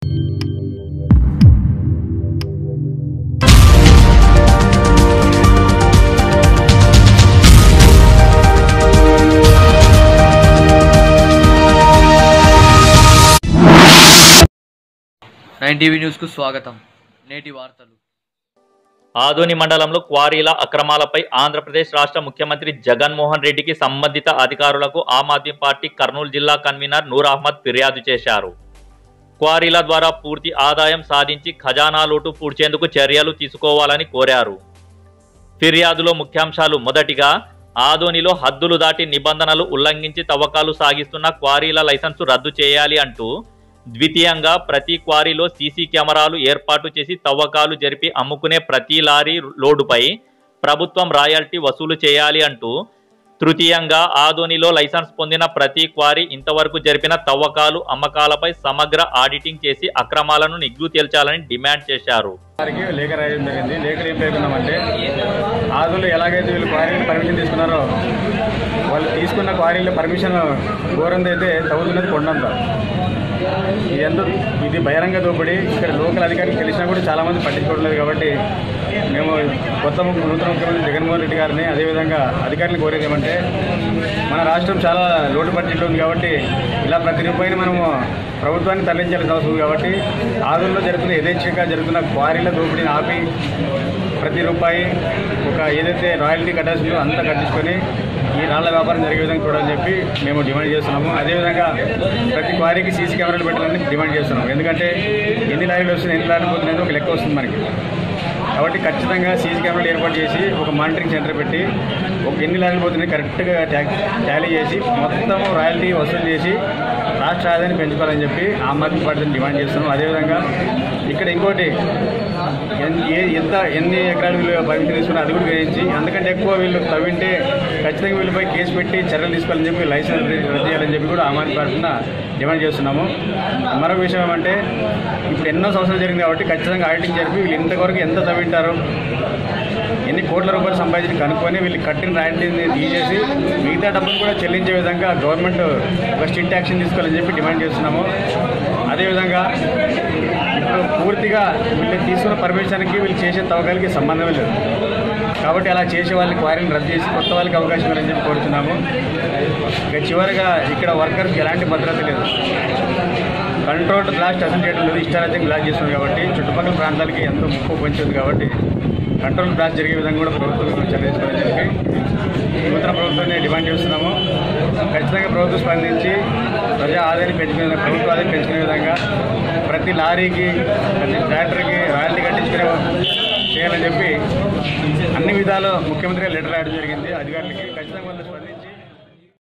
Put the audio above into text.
nine TV న్యూస్కు స్వాగతం నేటి వార్తలు ఆదోని మండలంలో క్వారీల అక్రమాలపై ఆంధ్రప్రదేశ్ రాష్ట్ర ముఖ్యమంత్రి జగన్మోహన్ రెడ్డికి సంబంధిత అధికారులకు ఆమ్ ఆద్మీ పార్టీ కర్నూలు జిల్లా కన్వీనర్ నూర్ అహ్మద్ ఫిర్యాదు చేశారు క్వారీల ద్వారా పూర్తి ఆదాయం సాధించి ఖజానా లోటు పూడ్చేందుకు చర్యలు తీసుకోవాలని కోరారు ఫిర్యాదులో ముఖ్యాంశాలు మొదటిగా ఆదోనిలో హద్దులు దాటి నిబంధనలు ఉల్లంఘించి తవ్వకాలు సాగిస్తున్న క్వారీల లైసెన్సు రద్దు చేయాలి అంటూ ద్వితీయంగా ప్రతి క్వారీలో సీసీ కెమెరాలు ఏర్పాటు చేసి తవ్వకాలు జరిపి అమ్ముకునే ప్రతి లారీ లోడుపై ప్రభుత్వం రాయల్టీ వసూలు చేయాలి అంటూ తృతీయంగా ఆదోనిలో లైసెన్స్ పొందిన ప్రతి క్వారీ ఇంతవరకు జరిపిన తవ్వకాలు అమ్మకాలపై సమగ్ర ఆడిటింగ్ చేసి అక్రమాలను నిగ్గు తేల్చాలని డిమాండ్ చేశారు వారికి లేఖ రాయడం జరిగింది లేఖలు ఏం పేర్కొన్నామంటే ఆదులు ఎలాగైతే వీళ్ళు క్వారీలు పర్మిషన్ తీసుకున్నారో వాళ్ళు తీసుకున్న క్వారీల పర్మిషన్ ఘోరందైతే తవ్వుతున్నది కొండంత ఇది ఎందుకు ఇది బహిరంగ దోపిడీ ఇక్కడ లోకల్ అధికారులు తెలిసినా కూడా చాలామంది పట్టించుకోవట్లేదు కాబట్టి మేము కొత్త ముఖ్య- నూతన ముఖ్యమంత్రి జగన్మోహన్ రెడ్డి గారిని అదేవిధంగా అధికారులను కోరేది ఏమంటే మన రాష్ట్రం చాలా లోటు బడ్జెట్లో ఉంది కాబట్టి ఇలా ప్రతి రూపాయిని మనము ప్రభుత్వాన్ని తరలించాల్సిన అవసరం ఉంది కాబట్టి ఆదుల్లో జరుగుతున్న యథేచ్ఛగా జరుగుతున్న క్వారీల దోపిడీని ఆపి ప్రతి రూపాయి ఒక ఏదైతే రాయల్టీ కట్టాల్సిందో అంతా కట్టించుకొని ఈ రాళ్ల వ్యాపారం జరిగే విధంగా చూడాలని చెప్పి మేము డిమాండ్ చేస్తున్నాము అదేవిధంగా ప్రతి క్వారీకి సీసీ కెమెరాలు పెట్టాలని డిమాండ్ చేస్తున్నాము ఎందుకంటే ఎన్ని లారీలు వస్తున్నాయి ఎన్ని లారీలు పోతున్నాయో ఒక లెక్క వస్తుంది మనకి కాబట్టి ఖచ్చితంగా సీసీ కెమెరాలు ఏర్పాటు చేసి ఒక మానిటరింగ్ సెంటర్ పెట్టి ఒక ఎన్ని లారీలు పోతున్నాయి కరెక్ట్గా ట్యా- టాలీ చేసి మొత్తం రాయల్టీ వసూలు చేసి రాష్ట్ర ఆదాయాన్ని పెంచుకోవాలని చెప్పి ఆమ్ ఆద్మీ పార్టీని డిమాండ్ చేస్తున్నాం అదేవిధంగా ఇక్కడ ఇంకోటి ఎన్- ఏ ఎంత ఎన్ని ఎకరాలు వీళ్ళు పర్మిషన్ తీసుకున్నా అది కూడా గ్రహించి అందుకంటే ఎక్కువ వీళ్ళు తవ్వింటే ఖచ్చితంగా వీళ్ళపై కేసు పెట్టి చర్యలు తీసుకోవాలని చెప్పి లైసెన్స్ రద్దు చేయాలని చెప్పి కూడా ఆమ్ ఆద్మీ పార్టీన డిమాండ్ చేస్తున్నాము మరొక విషయం ఏమంటే ఇప్పుడు ఎన్నో సంవత్సరాలు జరిగింది కాబట్టి ఖచ్చితంగా ఆడిటింగ్ జరిపి వీళ్ళు ఇంతవరకు ఎంత తవ్వింటారు ఎన్ని కోట్ల రూపాయలు సంపాదించి కనుక్కొని వీళ్ళు కట్టిన రాయితీని తీసేసి మిగతా డబ్బులు కూడా చెల్లించే విధంగా గవర్నమెంట్ ఒక స్ట్రిక్ట్ యాక్షన్ తీసుకోవాలని చెప్పి డిమాండ్ చేస్తున్నాము అదేవిధంగా ఇప్పుడు పూర్తిగా వీళ్ళు తీసుకున్న పర్మిషన్కి వీళ్ళు చేసే తవ్వకాలకి సంబంధమే లేదు కాబట్టి అలా చేసే వాళ్ళకి క్వారీని రద్దు చేసి కొత్త వాళ్ళకి అవకాశం ఇవ్వాలని చెప్పి కోరుతున్నాము ఇక చివరిగా ఇక్కడ వర్కర్స్కి ఎలాంటి భద్రత లేదు కంట్రోల్డ్ బ్లాస్ట్ అసలు చేయడం లేదు ఇష్టారాజ్యం బ్లాస్ట్ చేస్తుంది కాబట్టి చుట్టుపక్కల ప్రాంతాలకి ఎంతో ముప్పు పొంచుతుంది కాబట్టి కంట్రోల్ బ్లాస్ట్ జరిగే విధంగా కూడా ప్రభుత్వం చర్య తీసుకోవాలని చెప్పి నూతన ప్రభుత్వాన్ని డిమాండ్ చేస్తున్నాము ఖచ్చితంగా ప్రభుత్వం స్పందించి ప్రజా ఆదాయాన్ని పెంచుకునే విధంగా ప్రభుత్వ ఆదాయం పెంచుకునే విధంగా ప్రతి లారీకి ప్రతి ట్రాక్టర్కి రాయల్టీ కట్టించుకునే చేయాలని చెప్పి అన్ని విధాలు ముఖ్యమంత్రి గారు లెటర్ రాయడం జరిగింది అధికారులకి ఖచ్చితంగా వాళ్ళు స్పందించి